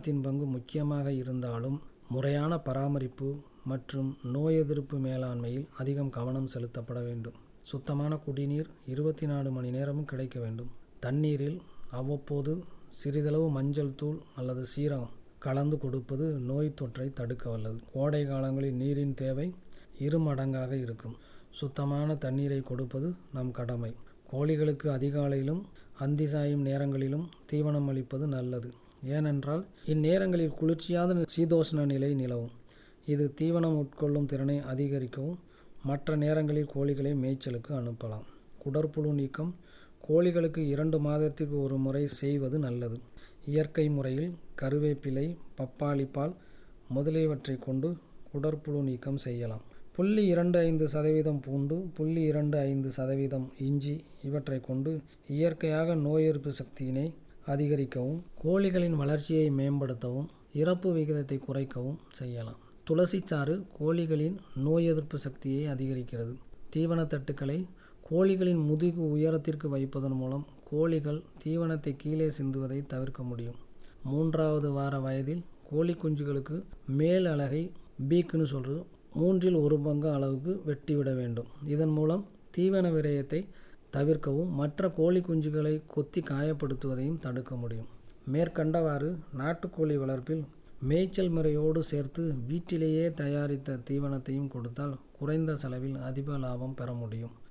தீவனத்தின் பங்கு முக்கியமாக இருந்தாலும் முறையான பராமரிப்பு மற்றும் நோய் எதிர்ப்பு மேலாண்மையில் அதிகம் கவனம் செலுத்தப்பட வேண்டும் சுத்தமான குடிநீர் இருபத்தி நாலு மணி நேரமும் கிடைக்க வேண்டும் தண்ணீரில் அவ்வப்போது சிறிதளவு மஞ்சள் தூள் அல்லது சீரகம் கலந்து கொடுப்பது நோய் தொற்றை தடுக்க வல்லது கோடை காலங்களில் நீரின் தேவை இரு மடங்காக இருக்கும் சுத்தமான தண்ணீரை கொடுப்பது நம் கடமை கோழிகளுக்கு அதிகாலையிலும் அந்தி சாயும் நேரங்களிலும் தீவனம் அளிப்பது நல்லது ஏனென்றால் இந்நேரங்களில் குளிர்ச்சியான சீதோஷ்ண நிலை நிலவும் இது தீவனம் உட்கொள்ளும் திறனை அதிகரிக்கவும் மற்ற நேரங்களில் கோழிகளை மேய்ச்சலுக்கு அனுப்பலாம் குடற்புழு நீக்கம் கோழிகளுக்கு இரண்டு மாதத்திற்கு ஒரு முறை செய்வது நல்லது இயற்கை முறையில் கருவேப்பிலை பப்பாளி பால் முதலியவற்றை கொண்டு குடற்புழு நீக்கம் செய்யலாம் புள்ளி இரண்டு ஐந்து சதவீதம் பூண்டு புள்ளி இரண்டு ஐந்து சதவீதம் இஞ்சி இவற்றை கொண்டு இயற்கையாக நோய் எதிர்ப்பு சக்தியினை அதிகரிக்கவும் கோழிகளின் வளர்ச்சியை மேம்படுத்தவும் இறப்பு விகிதத்தை குறைக்கவும் செய்யலாம் துளசி சாறு கோழிகளின் நோய் எதிர்ப்பு சக்தியை அதிகரிக்கிறது தீவனத்தட்டுக்களை கோழிகளின் முதுகு உயரத்திற்கு வைப்பதன் மூலம் கோழிகள் தீவனத்தை கீழே சிந்துவதை தவிர்க்க முடியும் மூன்றாவது வார வயதில் கோழி குஞ்சுகளுக்கு மேல் அலகை பீக்குன்னு சொல்கிறது மூன்றில் ஒரு பங்கு அளவுக்கு வெட்டிவிட வேண்டும் இதன் மூலம் தீவன விரயத்தை தவிர்க்கவும் மற்ற கோழி குஞ்சுகளை கொத்தி காயப்படுத்துவதையும் தடுக்க முடியும் மேற்கண்டவாறு நாட்டுக்கோழி வளர்ப்பில் மேய்ச்சல் முறையோடு சேர்த்து வீட்டிலேயே தயாரித்த தீவனத்தையும் கொடுத்தால் குறைந்த செலவில் அதிக லாபம் பெற முடியும்